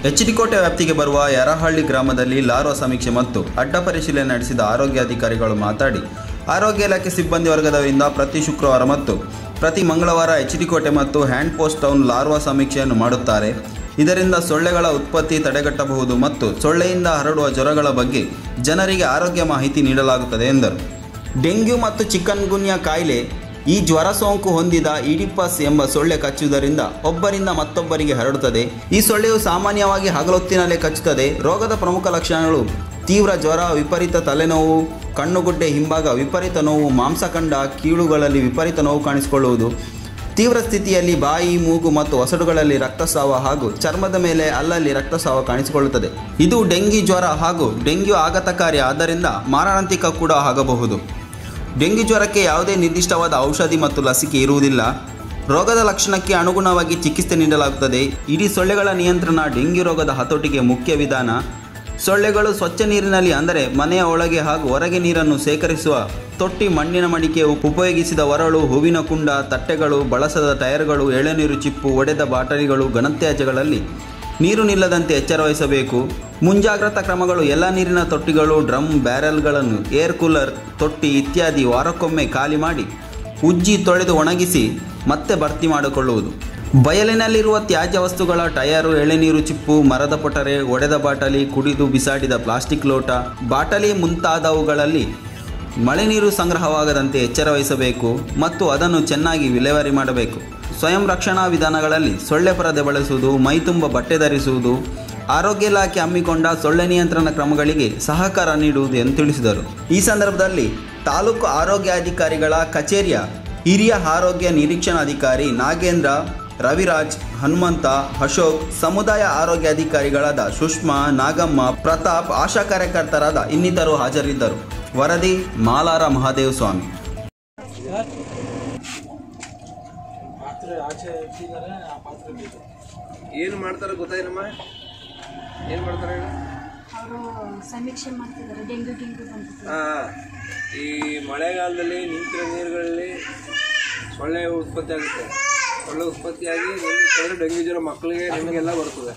ಎಚ್ಡಿಕೋಟೆ ವ್ಯಾಪ್ತಿಗೆ ಬರುವ ಯರಹಳ್ಳಿ ಗ್ರಾಮದಲ್ಲಿ ಲಾರ್ವಾ ಸಮೀಕ್ಷೆ ಮತ್ತು ಅಡ್ಡ ಪರಿಶೀಲನೆ ನಡೆಸಿದ ಆರೋಗ್ಯ ಅಧಿಕಾರಿಗಳು ಮಾತಾಡಿ ಆರೋಗ್ಯ ಇಲಾಖೆ ಸಿಬ್ಬಂದಿ ವರ್ಗದವರಿಂದ ಪ್ರತಿ ಶುಕ್ರವಾರ ಮತ್ತು ಪ್ರತಿ ಮಂಗಳವಾರ ಎಚ್ಡಿಕೋಟೆ ಮತ್ತು ಹ್ಯಾಂಡ್ ಪೋಸ್ಟ್ ಟೌನ್ ಲಾರ್ವಾ ಸಮೀಕ್ಷೆಯನ್ನು ಮಾಡುತ್ತಾರೆ ಇದರಿಂದ ಸೊಳ್ಳೆಗಳ ಉತ್ಪತ್ತಿ ತಡೆಗಟ್ಟಬಹುದು ಮತ್ತು ಸೊಳ್ಳೆಯಿಂದ ಹರಡುವ ಜ್ವರಗಳ ಬಗ್ಗೆ ಜನರಿಗೆ ಆರೋಗ್ಯ ಮಾಹಿತಿ ನೀಡಲಾಗುತ್ತದೆ ಎಂದರು ಡೆಂಗ್ಯೂ ಮತ್ತು ಚಿಕನ್ ಗುನ್ಯಾ ಕಾಯಿಲೆ ಈ ಜ್ವರ ಸೋಂಕು ಹೊಂದಿದ ಇಡಿಪಸ್ ಎಂಬ ಸೊಳ್ಳೆ ಕಚ್ಚುವುದರಿಂದ ಒಬ್ಬರಿಂದ ಮತ್ತೊಬ್ಬರಿಗೆ ಹರಡುತ್ತದೆ ಈ ಸೊಳ್ಳೆಯು ಸಾಮಾನ್ಯವಾಗಿ ಹಗಲೊತ್ತಿನಲ್ಲೇ ಕಚ್ಚುತ್ತದೆ ರೋಗದ ಪ್ರಮುಖ ಲಕ್ಷಣಗಳು ತೀವ್ರ ಜ್ವರ ವಿಪರೀತ ತಲೆನೋವು ಕಣ್ಣುಗುಡ್ಡೆ ಹಿಂಭಾಗ ವಿಪರೀತ ನೋವು ಮಾಂಸಖಂಡ ಕೀಳುಗಳಲ್ಲಿ ವಿಪರೀತ ನೋವು ಕಾಣಿಸಿಕೊಳ್ಳುವುದು ತೀವ್ರ ಸ್ಥಿತಿಯಲ್ಲಿ ಬಾಯಿ ಮೂಗು ಮತ್ತು ಒಸಡುಗಳಲ್ಲಿ ರಕ್ತಸ್ರಾವ ಹಾಗೂ ಚರ್ಮದ ಮೇಲೆ ಅಲ್ಲಲ್ಲಿ ರಕ್ತಸ್ರಾವ ಕಾಣಿಸಿಕೊಳ್ಳುತ್ತದೆ ಇದು ಡೆಂಗಿ ಜ್ವರ ಹಾಗೂ ಡೆಂಗ್ಯೂ ಆಘಾತಕಾರಿ ಆದ್ದರಿಂದ ಮಾರಣಾಂತಿಕ ಕೂಡ ಆಗಬಹುದು ಡೆಂಗ್ಯೂ ಜ್ವರಕ್ಕೆ ಯಾವುದೇ ನಿರ್ದಿಷ್ಟವಾದ ಔಷಧಿ ಮತ್ತು ಲಸಿಕೆ ಇರುವುದಿಲ್ಲ ರೋಗದ ಲಕ್ಷಣಕ್ಕೆ ಅನುಗುಣವಾಗಿ ಚಿಕಿತ್ಸೆ ನೀಡಲಾಗುತ್ತದೆ ಇಡೀ ಸೊಳ್ಳೆಗಳ ನಿಯಂತ್ರಣ ಡೆಂಗ್ಯೂ ರೋಗದ ಹತೋಟಿಗೆ ಮುಖ್ಯ ವಿಧಾನ ಸೊಳ್ಳೆಗಳು ಸ್ವಚ್ಛ ನೀರಿನಲ್ಲಿ ಅಂದರೆ ಮನೆಯ ಒಳಗೆ ಹಾಗೂ ಹೊರಗೆ ನೀರನ್ನು ಸೇಕರಿಸುವ ತೊಟ್ಟಿ ಮಣ್ಣಿನ ಮಡಿಕೆ ಉಪ- ಉಪಯೋಗಿಸಿದ ಒರಳು ಹೂವಿನ ಕುಂಡ ತಟ್ಟೆಗಳು ಬಳಸದ ಟೈರ್ಗಳು ಎಳೆನೀರು ಚಿಪ್ಪು ಒಡೆದ ಬಾಟಲಿಗಳು ಘನತ್ಯಾಜ್ಯಗಳಲ್ಲಿ ನೀರು ನಿಲ್ಲದಂತೆ ಎಚ್ಚರ ವಹಿಸಬೇಕು ಮುಂಜಾಗ್ರತಾ ಕ್ರಮಗಳು ಎಲ್ಲ ನೀರಿನ ತೊಟ್ಟಿಗಳು ಡ್ರಮ್ ಬ್ಯಾರೆಲ್ಗಳನ್ನು ಏರ್ ಕೂಲರ್ ತೊಟ್ಟಿ ಇತ್ಯಾದಿ ವಾರಕ್ಕೊಮ್ಮೆ ಖಾಲಿ ಮಾಡಿ ಉಜ್ಜಿ ತೊಳೆದು ಒಣಗಿಸಿ ಮತ್ತೆ ಭರ್ತಿ ಮಾಡಿಕೊಳ್ಳುವುದು ಬಯಲಿನಲ್ಲಿರುವ ತ್ಯಾಜ್ಯ ವಸ್ತುಗಳ ಟಯರು ಎಳೆನೀರು ಚಿಪ್ಪು ಮರದ ಪೊಟರೆ ಒಡೆದ ಬಾಟಲಿ ಕುಡಿದು ಬಿಸಾಡಿದ ಪ್ಲಾಸ್ಟಿಕ್ ಲೋಟ ಬಾಟಲಿ ಮುಂತಾದವುಗಳಲ್ಲಿ ಮಳೆ ನೀರು ಸಂಗ್ರಹವಾಗದಂತೆ ಎಚ್ಚರ ವಹಿಸಬೇಕು ಮತ್ತು ಅದನ್ನು ಚೆನ್ನಾಗಿ ವಿಲೇವಾರಿ ಮಾಡಬೇಕು ಸ್ವಯಂ ರಕ್ಷಣಾ ವಿಧಾನಗಳಲ್ಲಿ ಸೊಳ್ಳೆ ಪರದೆ ಬಳಸುವುದು ಮೈತುಂಬ ಬಟ್ಟೆ ಧರಿಸುವುದು ಆರೋಗ್ಯ ಇಲಾಖೆ ಹಮ್ಮಿಕೊಂಡ ಸೊಳ್ಳೆ ನಿಯಂತ್ರಣ ಕ್ರಮಗಳಿಗೆ ಸಹಕಾರ ನೀಡುವುದು ಎಂದು ತಿಳಿಸಿದರು ಈ ಸಂದರ್ಭದಲ್ಲಿ ತಾಲೂಕು ಆರೋಗ್ಯಾಧಿಕಾರಿಗಳ ಕಚೇರಿಯ ಹಿರಿಯ ಆರೋಗ್ಯ ನಿರೀಕ್ಷಣಾಧಿಕಾರಿ ನಾಗೇಂದ್ರ ರವಿರಾಜ್ ಹನುಮಂತ ಅಶೋಕ್ ಸಮುದಾಯ ಆರೋಗ್ಯಾಧಿಕಾರಿಗಳಾದ ಸುಷ್ಮಾ ನಾಗಮ್ಮ ಪ್ರತಾಪ್ ಆಶಾ ಕಾರ್ಯಕರ್ತರಾದ ಇನ್ನಿತರು ಹಾಜರಿದ್ದರು ವರದಿ ಮಾಲಾರ ಮಹಾದೇವ ಸ್ವಾಮಿ ಏನು ಮಾಡ್ತಾರೋ ಗೊತ್ತಾಯಿನಮ್ಮ ಏನು ಮಾಡ್ತಾರೆ ಹೇಳು? ಅವರು ಸಮೀಕ್ಷೆ ಮಾಡ್ತಿದ್ದಾರೆ ಡೆಂಗ್ಯೂ ಡೆಂಗ್ಯೂ ಬಂದಿತ್ತು ಆ, ಈ ಮಳೆಗಾಲದಲ್ಲಿ ನಿಂತಿರೋ ನೀರುಗಳಲ್ಲಿ ಸೊಳ್ಳೆ ಉತ್ಪತ್ತಿ ಆಗುತ್ತೆ ಸೊಳ್ಳೆ ಉತ್ಪತ್ತಿಯಾಗಿ ಡೆಂಗ್ಯೂ ಕಳೆದ್ರೆ ಡೆಂಗ್ಯೂ ಜ್ವರ ಮಕ್ಕಳಿಗೆ ನಿಮಗೆಲ್ಲ ಬರ್ತದೆ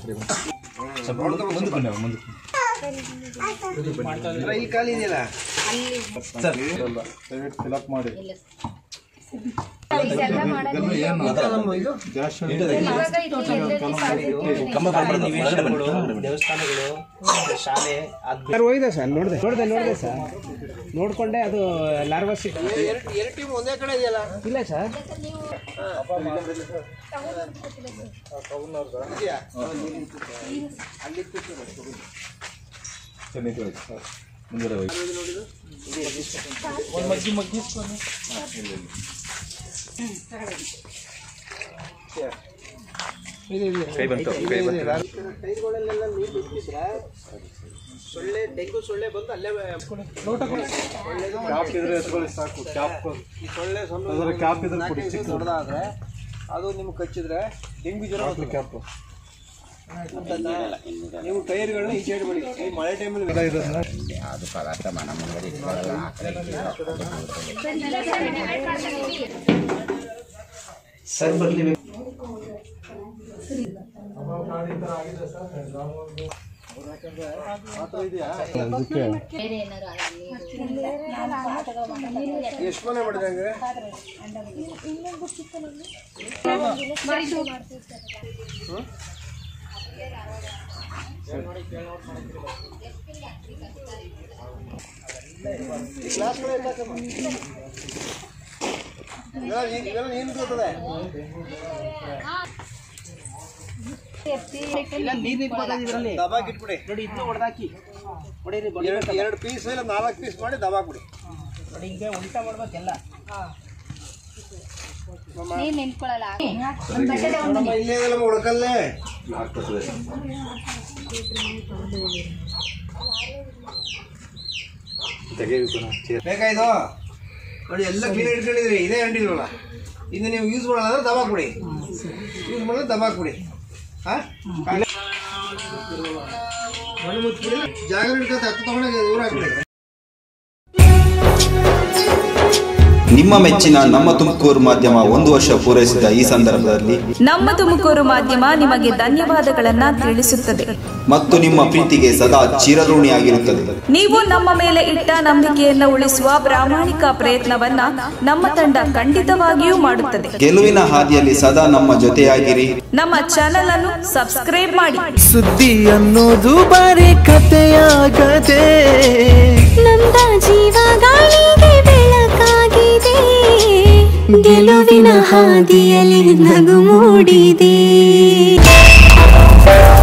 ಅಲ್ಲ, ಈ ಖಾಲಿ ಇದೆಯಲ್ಲ ಇದೆಲ್ಲ ಮಾಡಲ್ಲ ಇವಾಗ ಇದು ಎಲ್ಲೆಲ್ಲಿ ದೇವಸ್ಥಾನಗಳು ಶಾಲೆ ಸರ್ ಹೋಗಿದೆ ಸರ್ ನೋಡಿದೆ ನೋಡಿದೆ ನೋಡಿದೆ ಸರ್ ನೋಡಿಕೊಂಡೆ ಅದು ಲಾರ್ವಾ ಸಿಕ್ ಎರಡು ಎರಡು ಟೀಮ್ ಒಂದೇ ಕಡೆ ಇದೆಯಲ್ಲ ಇಲ್ಲ ಸರ್ ಇದೆಯಾ ಟೈರ್ಗಳಲ್ಲೆಲ್ಲ ನೀರು ಬಿಟ್ಟಿದ್ರೆ ಸೊಳ್ಳೆ ಡೆಂಗು ಸೊಳ್ಳೆ ಬಂದು ಅಲ್ಲೇ ಈ ಸೊಳ್ಳೆ ಸೊಳ್ಳೆ ನಾಲ್ಕೈದು ದೊಡ್ಡದಾದ್ರೆ ಅದು ನಿಮ್ಗೆ ಕಚ್ಚಿದ್ರೆ ಡೆಂಗ್ಯೂ ಜ್ವರ ಬರ್ತದೆ. ಗೊತ್ತಾಯ್ತಾ? ನೀವು ಟೈರ್ಗಳನ್ನ ಈ ಸೈಡ್ ಬಳಿ ಈ ಮಳೆ ಟೈಮಲ್ಲಿ ಸರ್ ಬರ್ಲಿ ಬೇರೆ ಏನಾರು ಆಗಲಿ ಎಷ್ಟು ಮನೆ ಮಾಡಿದೆ ಹಂಗೆ ಇವೆಲ್ಲ ನೀನ್- ಇವೆಲ್ಲ ನೀನು ಗೊತ್ತದೆ ನೀರು ನಿಂತ್ಕೋತದೆ ಇದರಲ್ಲಿ ದಬಾಕ್ ಇಟ್ಬಿಡಿ ನೋಡಿ ಇದನ್ನ ಹೊಡೆದಾಕಿ ಹೊಡೀರಿ ಎರಡು ಎರಡು ಪೀಸ್ ಇಲ್ಲ ನಾಲ್ಕು ಪೀಸ್ ಮಾಡಿ ದಬಾಕ್ಬಿಡಿ ನೋಡಿ ಹಿಂಗೆ ಉಲ್ಟಾ ಮಾಡ್ಬೇಕೆಲ್ಲ ನೀರು ನಿಂತ್ಕೊಳ್ಳಲ್ಲ ನಮ್ಮ ಇಲ್ಲೇ ಇದೆಲ್ಲ ಹುಡುಕಲ್ಲೇ ಬೇಕಾಯ್ತು ನೋಡಿ ಎಲ್ಲ ಕ್ಲೀನ್ ಇಟ್ಕೊಂಡಿದ್ರಿ ಇದೇ ಅಂಟಿಲ್ವಲ್ಲ ಇನ್ನು ನೀವು ಯೂಸ್ ಮಾಡಲ್ಲ ಅಂದ್ರೆ ದಬಾಕ್ಬಿಡಿ ಯೂಸ್ ಮಾಡಿದ್ರೆ ದಬಾಕ್ಬಿಡಿ ಹಾ ಮಣ್ಣು ಮುಚ್ಚಿಬಿಡಿ ಜಾಗ ಹಿಡ್ಕೊತ ಹತ್ತು ತಗೊಂಡೋಗಿ ಊರಾಕ್ಬಿಡಿ ನಿಮ್ಮ ಮೆಚ್ಚಿನ ನಮ್ಮ ತುಮಕೂರು ಮಾಧ್ಯಮ ಒಂದು ವರ್ಷ ಪೂರೈಸಿದ ಈ ಸಂದರ್ಭದಲ್ಲಿ ನಮ್ಮ ತುಮಕೂರು ಮಾಧ್ಯಮ ನಿಮಗೆ ಧನ್ಯವಾದಗಳನ್ನ ತಿಳಿಸುತ್ತದೆ ಮತ್ತು ನಿಮ್ಮ ಪ್ರೀತಿಗೆ ಸದಾ ಚಿರಋಣಿಯಾಗಿರುತ್ತದೆ ನೀವು ನಮ್ಮ ಮೇಲೆ ಇಟ್ಟ ನಂಬಿಕೆಯನ್ನು ಉಳಿಸುವ ಪ್ರಾಮಾಣಿಕ ಪ್ರಯತ್ನವನ್ನ ನಮ್ಮ ತಂಡ ಖಂಡಿತವಾಗಿಯೂ ಮಾಡುತ್ತದೆ ಗೆಲುವಿನ ಹಾದಿಯಲ್ಲಿ ಸದಾ ನಮ್ಮ ಜೊತೆಯಾಗಿರಿ ನಮ್ಮ ಚಾನೆಲ್ ಅನ್ನು ಸಬ್ಸ್ಕ್ರೈಬ್ ಮಾಡಿ ಸುದ್ದಿ ಅನ್ನೋದು ಬರೀ ಕಥೆಯಾಗದೆ ನೊಂದ ಜೀವ ಗಾಳಿಗೆ ಬೆಳಕಾಗಿದೆ ಗೆಲುವಿನ ಹಾದಿಯಲ್ಲಿ ನಗು ಮೂಡಿದೆ